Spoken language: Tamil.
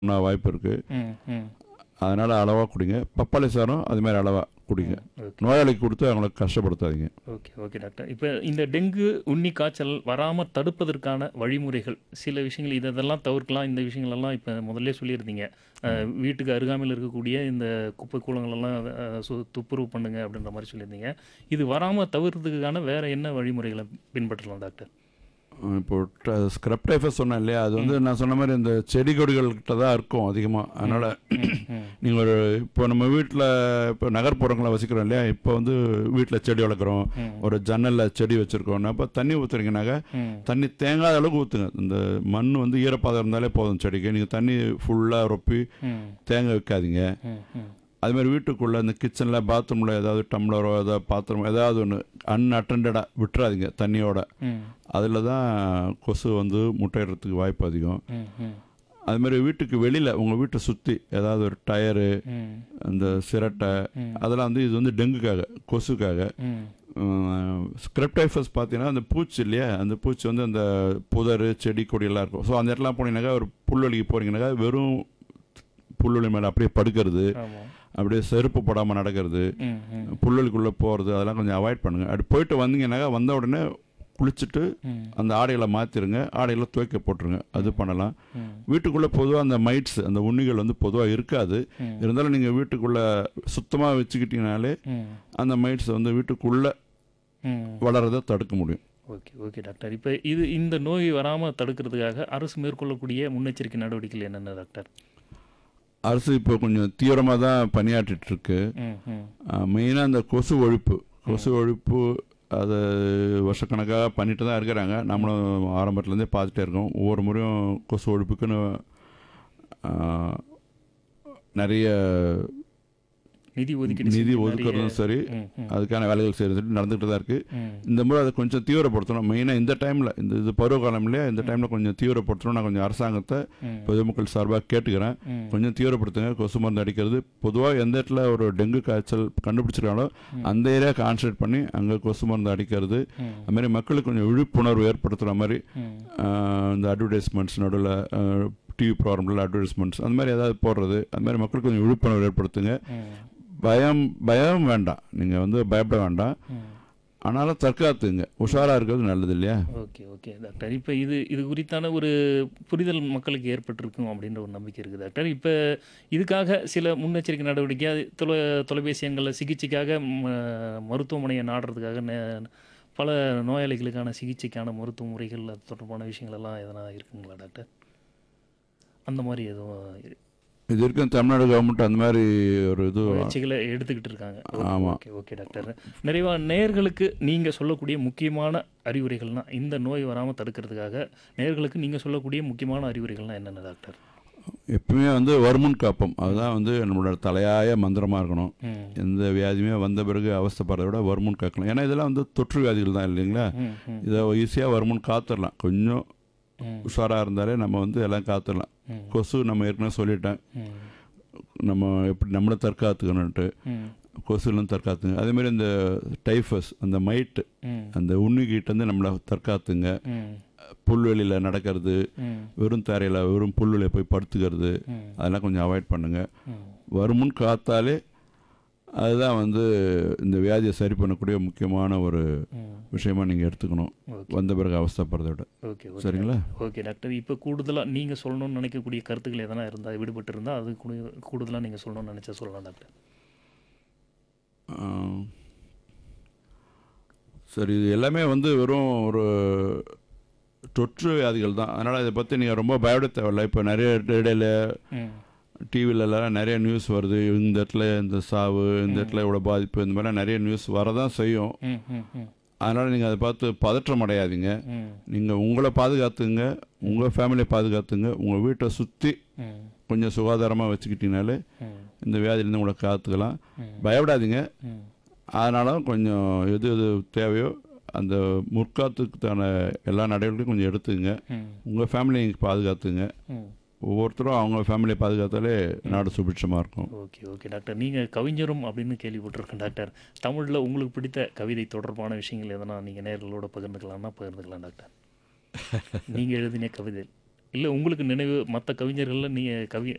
நான் வாய்ப்பு இருக்குது ம் ம் அதனால் அளவாக குடிங்க பப்பாளி சாரம் அது மாதிரி அளவாக குடிங்க ஓகே நோயாளிக்கு கொடுத்து அவங்கள கஷ்டப்படுத்தாதீங்க ஓகே ஓகே டாக்டர் இப்போ இந்த டெங்கு உண்ணி காய்ச்சல் வராமல் தடுப்பதற்கான வழிமுறைகள் சில விஷயங்கள் இதை இதெல்லாம் தவிர்க்கலாம் இந்த விஷயங்களெல்லாம் இப்போ முதல்ல சொல்லியிருந்தீங்க அஹ், வீட்டுக்கு அருகாமையில் இருக்கக்கூடிய இந்த குப்பை கூலங்களெல்லாம் அஹ், சு துப்புரவு பண்ணுங்க அப்படின்ற மாதிரி சொல்லியிருந்தீங்க இது வராமல் தவிர்க்கிறதுக்கான வேற என்ன வழிமுறைகளை பின்பற்றலாம் டாக்டர் அஹ் இப்போ ஸ்க்ரப் டைஃபஸ் சொன்னேன் இல்லையா அது வந்து நான் சொன்ன மாதிரி இந்த செடி கொடிகள்கிட்ட தான் இருக்கும் அதிகமாக அதனால் ம் நீங்கள் ஒரு இப்போ நம்ம வீட்டில் இப்போ நகர்ப்புறங்களில் வசிக்கிறோம் இல்லையா இப்போ வந்து வீட்டில் செடி வளர்க்குறோம் ம். ஒரு ஜன்னலில் செடி வச்சுருக்கோம் அப்போ தண்ணி ஊற்றுறீங்கனாக்கா ம் தண்ணி தேங்காத அளவுக்கு ஊற்றுங்க இந்த மண் வந்து ஈரப்பதம் இருந்தாலே போதும் செடிக்கு நீங்கள் தண்ணி ஃபுல்லாக ரொப்பி ம் தேங்க வைக்காதீங்க ம் ம் அது மாதிரி வீட்டுக்குள்ளே இந்த கிச்சனில் பாத்ரூமில் ஏதாவது டம்ளரோ ஏதாவது பாத்திரம் ஏதாவது ஒன்று அன்அட்டண்டடாக விட்டுறாதீங்க தண்ணியோட ம் அதில் தான் கொசு வந்து முட்டையிடுறதுக்கு வாய்ப்பு அதிகம் ம் ம் அது மாதிரி வீட்டுக்கு வெளியில் உங்கள் வீட்டை சுற்றி ஏதாவது ஒரு டயரு ம் அந்த சிரட்டை ம். அதெல்லாம் வந்து இது வந்து டெங்குக்காக கொசுக்காக ம் ஸ்கிரிப்டைஃபஸ் பார்த்தீங்கன்னா அந்த பூச்சி இல்லையா அந்த பூச்சி வந்து அந்த புதர் செடி கொடியெல்லாம் இருக்கும் ஸோ அந்த இடத்துல போனீங்கன்னாக்கா ஒரு புல்வெளிக்கு போனீங்கன்னாக்கா வெறும் புல்வெளி மேலே அப்படியே படுக்கிறது ஆமாம் அப்படியே செருப்பு போடாமல் நடக்கிறது ம் ம் புல்வெளிக்குள்ளே போகிறது அதெல்லாம் கொஞ்சம் அவாய்ட் பண்ணுங்கள் அப்படி போயிட்டு வந்தீங்கன்னாக்கா வந்த உடனே குளிச்சுட்டு ம் அந்த ஆடைகளை மாற்றிருங்க ஆடைகளை துவைக்க போட்டுருங்க அது பண்ணலாம் ம் வீட்டுக்குள்ளே பொதுவாக அந்த மைட்ஸ் அந்த உண்ணிகள் வந்து பொதுவாக இருக்காது ம். இருந்தாலும் நீங்கள் வீட்டுக்குள்ளே சுத்தமாக வச்சுக்கிட்டீங்கனாலே ம் அந்த மைட்ஸ் வந்து வீட்டுக்குள்ளே ம் வளர்றதை தடுக்க முடியும் ஓகே ஓகே டாக்டர் இப்போ இது இந்த நோய் வராமல் தடுக்கிறதுக்காக அரசு மேற்கொள்ளக்கூடிய முன்னெச்சரிக்கை நடவடிக்கைகள் என்னென்ன டாக்டர் அரசு இப்போ கொஞ்சம் தீவிரமாக தான் பணியாற்றிட்டு இருக்கு ம் ம் மெயினாக அந்த கொசு ஒழிப்பு கொசு ஒழிப்பு அது வருஷக்கணக்காக பண்ணிட்டு தான் இருக்கிறாங்க நம்மளும் ஆரம்பத்துலேருந்தே பார்த்துட்டே இருக்கோம் ஒவ்வொரு முறையும் கொசு ஒழிப்புக்குன்னு ஆ, நிறைய நிதி ஒதுக்கீடு நிதி செஞ்சு ஒதுக்குறதும் நிறைய- சரி ம் ம் அதுக்கான வேலைகள் செய்கிறது நடந்துகிட்டு தான் இருக்குது ம் இந்த முறை அதை கொஞ்சம் தீவிரப்படுத்தணும் மெயினாக இந்த டைமில் இந்த இது பருவகாலம்லேயே இந்த டைமில் கொஞ்சம் தீவிரப்படுத்தணும் நான் கொஞ்சம் அரசாங்கத்தை ம் பொதுமக்கள் சார்பாக கேட்டுக்கிறேன் ம் கொஞ்சம் தீவிரப்படுத்துங்க கொசு மருந்து அடிக்கிறது பொதுவாக எந்த இடத்துல ஒரு டெங்கு காய்ச்சல் கண்டுபிடிச்சிருக்காங்களோ ம். அந்த ஏரியா கான்சன்ட்ரேட் பண்ணி அங்கே கொசு மருந்து அடிக்கிறது ம் அது மாதிரி மக்களுக்கு கொஞ்சம் விழிப்புணர்வு ஏற்படுத்துகிற மாதிரி ம் ஆஹ், இந்த அட்வர்டைஸ்மெண்ட்ஸ் நடுவில் டிவி ப்ரோக்ராமில் அட்வர்டைஸ்மெண்ட்ஸ் அந்த மாதிரி ஏதாவது போடுறது அது மாதிரி மக்களுக்கு கொஞ்சம் விழிப்புணர்வு ஏற்படுத்துங்க ம் பயம் பயம் வேண்டாம் நீங்கள் வந்து பயப்பட வேண்டாம் ம் ஆனாலும் தற்காத்துங்க உஷாராக இருக்கிறது நல்லது இல்லையா ஓகே ஓகே டாக்டர் இப்போ இது இது குறித்தான ஒரு புரிதல் மக்களுக்கு ஏற்பட்டிருக்கும் அப்படின்ற ஒரு நம்பிக்கை இருக்குது டாக்டர் இப்போ இதுக்காக சில முன்னெச்சரிக்கை நடவடிக்கை தொலை தொலைபேசி எண்களில் சிகிச்சைக்காக ம- மருத்துவமனையை நாடுறதுக்காக நே- பல நோயாளிகளுக்கான சிகிச்சைக்கான மருத்துவ முறைகள் அது தொடர்பான விஷயங்கள் எல்லாம் எதனா இருக்குங்களா டாக்டர் அந்த மாதிரி எதுவும் இரு- இது வரைக்கும் தமிழ்நாடு கவர்மெண்ட் அந்த மாதிரி ஒரு இது முயற்சிகளை எடுத்துக்கிட்டு இருக்காங்க ஓகே, ஆமா. ஓகே ஓகே டாக்டர் நிறைவா நேயர்களுக்கு நீங்கள் சொல்லக்கூடிய முக்கியமான அறிவுரைகள்னா இந்த நோய் வராமல் தடுக்கிறதுக்காக நேயர்களுக்கு நீங்கள் சொல்லக்கூடிய முக்கியமான அறிவுரைகள்னா என்னென்ன டாக்டர் எப்பவுமே வந்து வருமுன் காப்போம் அதுதான் வந்து நம்மளோட தலையாய மந்திரமாக இருக்கணும் ம் எந்த வியாதியுமே வந்த பிறகு அவஸ்தைப்படுறத விட வருமுன் காக்கலாம் ஏன்னா இதெல்லாம் வந்து தொற்று வியாதிகள் தான் இல்லைங்களா ம் ம் இதை ஈஸியாக வருமுன் காத்துடலாம் கொஞ்சம் ம் உஷாராக இருந்தாலே நம்ம வந்து எல்லாம் காத்துடலாம் ம். கொசு நம்ம ஏற்கனவே சொல்லிட்டேன் ம் நம்ம எப்படி நம்மளை தற்காத்துக்கணுன்ட்டு ம் கொசுலாம் தற்காத்துங்க அதேமாதிரி இந்த டைஃபஸ் அந்த மைட்டு ம் அந்த உண்ணிக்கிட்டேருந்து நம்மளை தற்காத்துங்க ம் புல்வெளியில் நடக்கிறது ம் வெறும் தரையில் வெறும் புல்வெளியில் போய் படுத்துக்கிறது ம் அதெல்லாம் கொஞ்சம் அவாய்ட் பண்ணுங்கள் ம் வருமுன் காத்தாலே அதுதான் வந்து இந்த வியாதியை சரி பண்ணக்கூடிய முக்கியமான ஒரு ம் விஷயமா நீங்கள் எடுத்துக்கணும் ஓகே வந்த பிறகு அவஸ்தைப்படுறத விட ஓகே ஓகே சரிங்களா ஓகே டாக்டர் இப்போ கூடுதலாக நீங்கள் சொல்லணும்னு நினைக்கக்கூடிய கருத்துக்கள் எதனா இருந்தால் விடுபட்டு இருந்தால் அது கூடுதலாக நீங்கள் சொல்லணும்னு நினச்சா சொல்லலாம் டாக்டர் ஆஹ், சரி இது எல்லாமே வந்து வெறும் ஒரு தொற்று வியாதிகள் தான் அதனால் இதை பற்றி நீங்கள் ரொம்ப பயப்பட தேவையில்லை இப்போ நிறைய இடையில ம் டிவிலலாம் நிறைய நியூஸ் வருது இந்த இடத்துல இந்த சாவு இந்த இடத்துல இவ்வளோ பாதிப்பு இந்த மாதிரிலாம் நிறைய நியூஸ் வரதான் செய்யும் ம் ம் ம் அதனால் நீங்கள் அதை பார்த்து பதற்றம் அடையாதீங்க ம் நீங்கள் உங்களை பாதுகாத்துங்க உங்கள் ஃபேமிலியை பாதுகாத்துங்க உங்கள் வீட்டை சுற்றி ம் கொஞ்சம் சுகாதாரமாக வச்சுக்கிட்டீங்கனாலே ம் இந்த வியாதியிலேருந்து உங்களை காத்துக்கலாம் ம். பயப்படாதீங்க ம் அதனால கொஞ்சம் எது எது தேவையோ அந்த முற்காத்துக்கான எல்லா நடவடிக்கையும் கொஞ்சம் எடுத்துங்க ம் உங்கள் ஃபேமிலியை பாதுகாத்துங்க ம் ஒவ்வொருத்தரும் அவங்க ஃபேமிலியை பாதுகாத்தாலே நாடு சுபிட்சமாக இருக்கும் ஓகே ஓகே டாக்டர் நீங்கள் கவிஞரும் அப்படின்னு கேள்விப்பட்டிருக்கேன் டாக்டர் தமிழில் உங்களுக்கு பிடித்த கவிதை தொடர்பான விஷயங்கள் எதனா நீங்கள் நேர்களோட பகிர்ந்துக்கலாம்னா பகிர்ந்துக்கலாம் டாக்டர் நீங்கள் எழுதின கவிதை இல்லை உங்களுக்கு நினைவு மற்ற கவிஞர்களில் நீங்கள் கவி